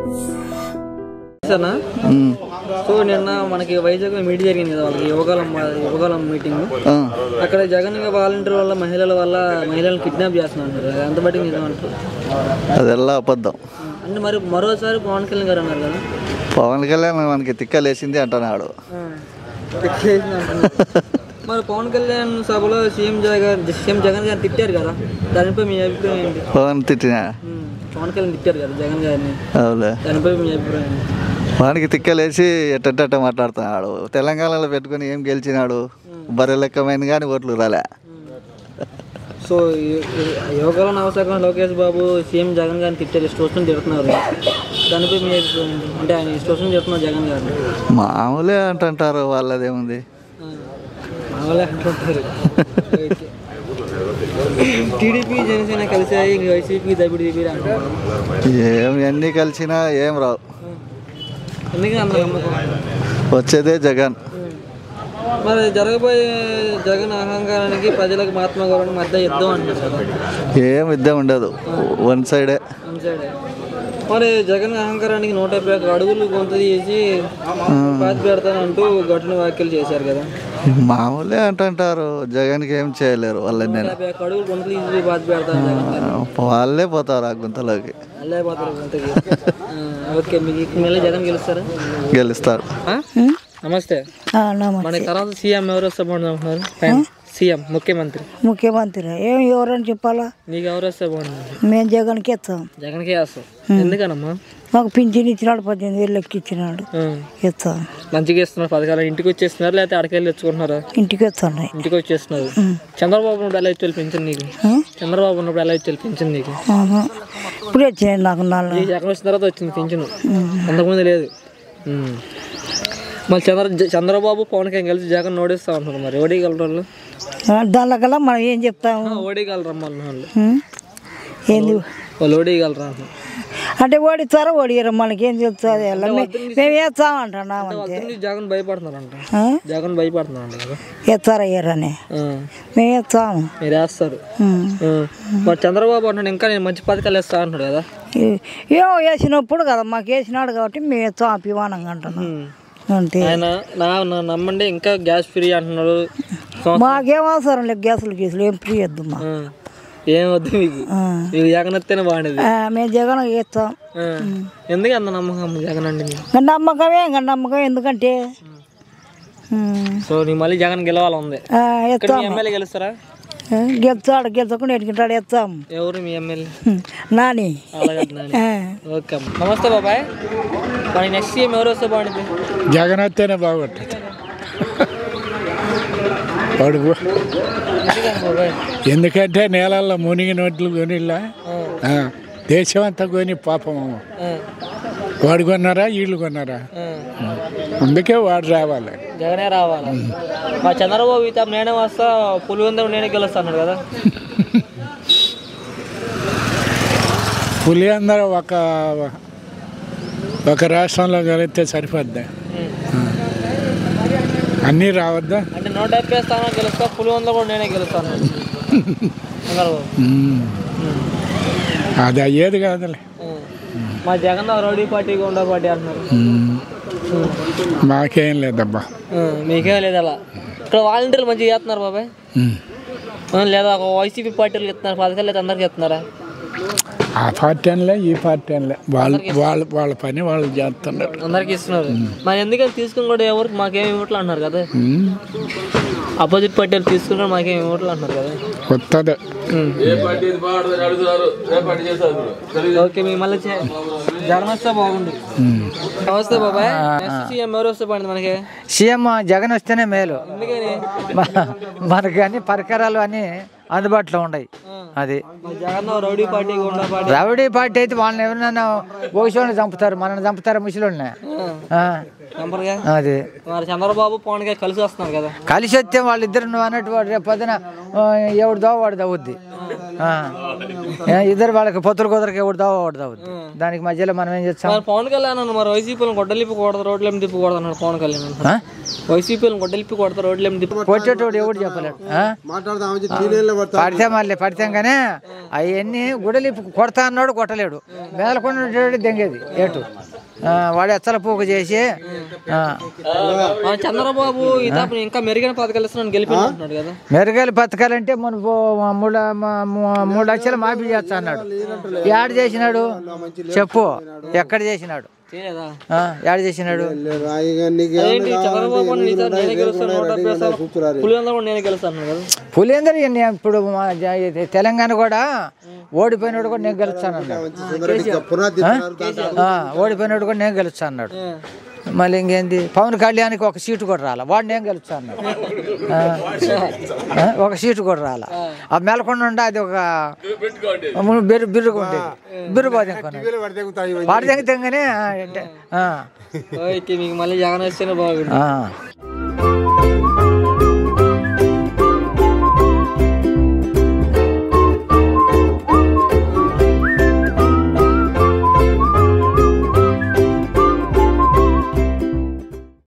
సరేనా సో నిన్న మనకి వైజాగ్ మీట్ జరిగింది కదా వాళ్ళకి యువకాలం యువకాలం మీటింగ్ అక్కడ జగన్ వాలంటీర్ వల్ల మహిళల వల్ల మహిళలను కిడ్నాప్ చేస్తున్నారు ఎంత బట్టి నిజం అంటారు ಅದೆಲ್ಲ ಅಬದ್ಧ అంటే మరి మరోసారి పవన్ కళ్యాణ్ గారు అన్నారు కదా పవన్ కళ్యాణ్ మనకి తిక్కలేసింది అంటున్నాడు ఆ, తిట్టేసింది అంటున్నారు. మరి పవన్ కళ్యాణ్ సభలో సీఎం జగన్ సీఎం జగన్ గారిని తిట్టారు కదా దానిపై మీ అభిప్రాయం ఏంటి పవన్ తిట్టినా ఉమ్, పవన్ కళ్యాణ్ తిట్టారు కదా జగన్ గారిని అవులే దానిపై మీ అభిప్రాయం ఏంటి? వానికి తిక్కలేసి ఎట్టట్ట మాట్లాడుతున్నాడు తెలంగాణలో పెట్టుకొని ఏం గెలిచినాడు బర్రె లెక్కమైన కానీ ఓట్లు రాలే సో ఈ- ఈ యువకుల నవశాఖం లోకేష్ బాబు సీఎం జగన్ గారిని తిట్టారు ఇష్టం వచ్చిన తిడుతున్నారు దానిపై మీ అభిప్రాయం ఏంటి? అంటే ఆయన ఇష్టం వచ్చిన తిడుతున్నారు జగన్ గారిని మామూలే అంటుంటారు వాళ్ళదేముంది ఆ, మామూలే అంటుంటారు టీడీపీ జనసేన కలిసాయి ఇంక వైసీపీ దబిడి దిబిడి అంటున్నారు ఏం ఎన్ని కలిసినా ఏం రావు ఎందుకని అంత నమ్మకం వచ్చేదే జగన్ మరి జరగబోయే జగన్ అహంకారానికి ప్రజలకు మహాత్మా గౌరవానికి మధ్య యుద్ధం అంటున్నారు కదా ఏం యుద్ధం ఉండదు వన్ సైడే వన్ సైడే. మరి జగన్ అహంకారానికి నూట యాభై ఒక్క అడుగులు కొంత తీసి పాతి పెడతానంటూ ఘటన వ్యాఖ్యలు చేశారు కదా మామూలే అంటుంటారు జగన్కి ఏం చేయలేరు వాళ్ళని నేను యాభై ఒక్క అడుగులు కొంత తీసి పాతి పెడతాను జగన్ గారు వాళ్ళే పోతారు ఆ గుంతలోకి అల్లే పోతారు కొంతకి ఆ, ఓకే మీకు మళ్ళీ జగన్ గెలుస్తారా గెలుస్తారు ఆ? నమస్తే మన తర్వాత సీఎం ఎవరు వస్తే బాగుంటుంది అనుకుంటున్నారు పైన సీఎం ముఖ్యమంత్రి ముఖ్యమంత్రి ఏం ఎవరని చెప్పాలా నీకు ఎవరు వస్తే బాగుంటుంది మేము జగన్కి ఇస్తాం జగన్కే వేస్తాం ఎందుకనమ్మా మాకు పింఛన్ ఇచ్చినాడు పద్దెనిమిది వేలు ఎక్కిచ్చినాడు ఆ. ఇస్తాం మంచిగా ఇస్తున్నారు పథకాలు ఇంటికి వచ్చేస్తున్నారు లేకపోతే అడకెళ్ళి తెచ్చుకుంటున్నారా ఇంటికి ఇస్తున్నాయి ఇంటికి వచ్చేస్తున్నారు చంద్రబాబు ఉన్నప్పుడు ఎలా ఇచ్చి పెంచింది నీకు చంద్రబాబు ఉన్నప్పుడు ఎలా ఇచ్చి పెంచింది నీకు ఆహా. ఇప్పుడు వచ్చినాయి నాకు నాలుగు ఈ జగన్ వచ్చిన తర్వాత వచ్చింది పింఛను అంతకుముందు లేదు ఉమ్. మరి చంద్ర జ- చంద్రబాబు పవన్ కళ్యాణ్ కలిసి జగన్ ఓడిస్తా ఉంటున్నారు మరి ఓడిగలరు వాళ్ళు దానికల్లా మనం ఏం చెప్తాము ఓడిగలరు అమ్మ వాళ్ళు ఉం? ఏంది వాళ్ళు ఓడిగలరా అంటున్నారు. అంటే ఓడిస్తారా ఓడియరు మనకేం తెలుస్తుంది ఎలా మే- మేము వేస్తామంటున్నాం అంతే వద్దని జగన్ భయపడుతున్నారంట ఆ? జగన్ భయపడుతున్నారంట కదా వేస్తారా వేయరని ఆ. మేము వేస్తాము మీరు వేస్తారు ఉం. ఆ. మరి చంద్రబాబు అంటున్నాడు ఇంకా నేను మంచి పథకాలు వేస్తా అంటున్నాడు కదా ఏ- ఏమో వేసినప్పుడు కదా మాకు వేసినాడు కాబట్టి మేము వేస్తాం అభిమానంగా అంటున్నాం ఉమ్. అంతే ఆయన నా నా నమ్మండి ఇంకా గ్యాస్ ఫ్రీ అంటున్నాడు సంవత్సరం- మాకేం అవసరం లేదు గ్యాసులు గీసులు ఏం ఫ్రీ వద్దు మా ఆ. ఏం వద్దు మీకు ఆ. మీకు జగన్ వస్తేనే బాగుండేది ఆ, మేము జగన్ వేస్తాం ఆ. ఎందుకు అంత నమ్మకం జగన్ అండి మీకు? ఇంకా నమ్మకమే ఇంకా నమ్మకం ఎందుకంటే ఉం. సో నీకు మళ్ళీ జగన్ గెలవాలి ఉంది ఆ, ఇక్కడ వేస్తాం మీ ఎమ్మెల్యే గెలుస్తారా ఆ, గెలుస్తాడు గెలుచకుండా ఎట్టుకుంటాడు వేస్తాం ఎవరు మీ ఎమ్మెల్యే ఉం. నాని అలాగే నాని. ఆ. ఓకే అమ్మ. నమస్తే బాబాయ్ మరి నెక్స్ట్ సీఎం ఎవరు వస్తే బాగుంటుంది జగన్ వస్తేనే బాగుంటుంది వాడు ఎందుకని బాబాయ్ ఎందుకంటే నేలల్లో మునిగి నోట్లు కొనిలా ఆ, దేశం అంతా కొని పాపం ఆ. వాడు కొన్నారా వీళ్ళు కొన్నారా ఆ. అందుకే వాడు రావాలి జగనే రావాలా మా చంద్రబాబు ఇత నేనే వస్తా పులివెందులు నేనే గెలుస్తా అన్నాడు కదా పులి అందరూ ఒక ఒక రాష్ట్రంలో కలిగితే సరిపోద్ది ఉమ్. అన్నీ రావద్దా అంటే నూట డెబ్బై స్థానాలు గెలుస్తా పులివెందులు కూడా నేనే గెలుస్తాను చంద్రబాబు ఉమ్. అది అయ్యేది కాదులే ఉమ్. మా Jagan rowdy party goonda party అంటున్నారు ఉమ్. ఉమ్. మాకేం లేదబ్బా ఉమ్. మీకేం లేదు అలా ఇక్కడ వాలంటీర్లు మంచిగా చేస్తున్నారు బాబాయ్ ఉమ్. ఆ, లేదా ఒక వైసీపీ పార్టీలు ఇస్తున్నారు పథకాలు లేదా అందరికి ఇస్తున్నారా ఆ పార్టీ అనలే ఈ పార్టీ అనలే వాళ్ళు వాళ్ళ వాళ్ళ పని వాళ్ళు చేస్తున్నారు అందరికి ఇస్తున్నారు మరి ఎందుకని తీసుకుని కూడా ఎవరికి మాకేం ఇవ్వట్లు అంటున్నారు కదా ఉమ్. ఆపోజిట్ పార్టీలు తీసుకుని కూడా మాకేం ఇవ్వట్లు అంటున్నారు కదా కొత్తది ఉమ్. ఓకే మీ మళ్ళీ చే- జగన్ వస్తే బాగుంది నమస్తే బాబాయ్ నెక్స్ట్ సీఎం ఎవరు వస్తే బాగుంది మనకి సీఎం జగన్ వస్తేనే మేలు ఎందుకని మ- మనకి అన్ని పరికరాలు అన్ని అందుబాటులో ఉన్నాయి అది మా Jagan rowdy party goonda party rowdy party అయితే వాళ్ళని ఎవరినైనా ఒకసోని చంపుతారు మనల్ని చంపుతారు ముసలోళ్ళని ఆ. నెంబర్గా అది మరి చంద్రబాబు పవన్ గారు కలిసి వస్తున్నారు కదా కలిసి వస్తే వాళ్ళిద్దరు నువ్వు అన్నట్టు వాడు రేపు పొద్దున ఆ, ఎవడు దావ వాడు దవ్వుద్ది ఆ. ఏ, ఇద్దరు వాళ్ళకి పొత్తులు కుదరకి ఎవడు దావ వాడు దవ్వుద్ది దానికి మధ్యలో మనం ఏం చేస్తాం మరి పవన్ కళ్యాణ్ అన్న మరి వైసీపీలను గొడ్డలిప్పి కొడతా రోడ్లు ఏమి తిప్పకూడదు అన్నాడు పవన్ కళ్యాణ్ ఆ? వైసీపీలను గొడ్డలిప్పి కొడతా రోడ్లు ఏమి తిప్పు కొట్టేటోడు ఎవడు చెప్పలేడు ఆ? పడితే మళ్ళీ పడితే కానీ అవన్నీ గుడలి కొడతా అన్నాడు కొట్టలేడు మేలకొండ దెంగేది ఏటు ఆ, వాడు ఎచ్చల పూక చేసి ఆ, ఆ, చంద్రబాబు ఇతను ఇంకా మెరుగైన పథకాలు ఇస్తున్నాను గెలిపించుకుంటున్నాడు కదా మెరుగైన బతకాలంటే మన మూడు మ- ము- మూడు లక్షలు మాఫీ చేస్తా అన్నాడు యాడ్ చేసినాడు చెప్పు ఎక్కడ చేసినాడు చేయలేదా ఆ, యాడ్ చేసినాడు అదేంటి చంద్రబాబు అని ఈసారి నేనే గెలుస్తాను నూట డెబ్బై సార్లు పులివెందులు కూడా నేనే గెలుస్తాను కదా పులేందర్ ఈయన ఇప్పుడు మా జ- ఇది తెలంగాణ కూడా ఓడిపోయినాడు కూడా నేను గెలుస్తాను అన్నాడు ఆ? ఆ, ఓడిపోయినాడు కూడా నేను గెలుస్తాను అన్నాడు మళ్ళీ ఇంకేంది పవన్ కళ్యాణ్కి ఒక సీటు కూడా రాలా వాడు నేను గెలుస్తాను అన్నాడు ఆ? ఆ? ఒక సీటు కూడా రాలా ఆ మెలకొండ ఉండే అది ఒక బిర్రు బిర్రుగా ఉండేది బిర్రు పోతే వాడి తెంగితేగానే ఓ, అయితే మీకు మళ్ళీ జగన్ వస్తేనే బాగుంది ఆ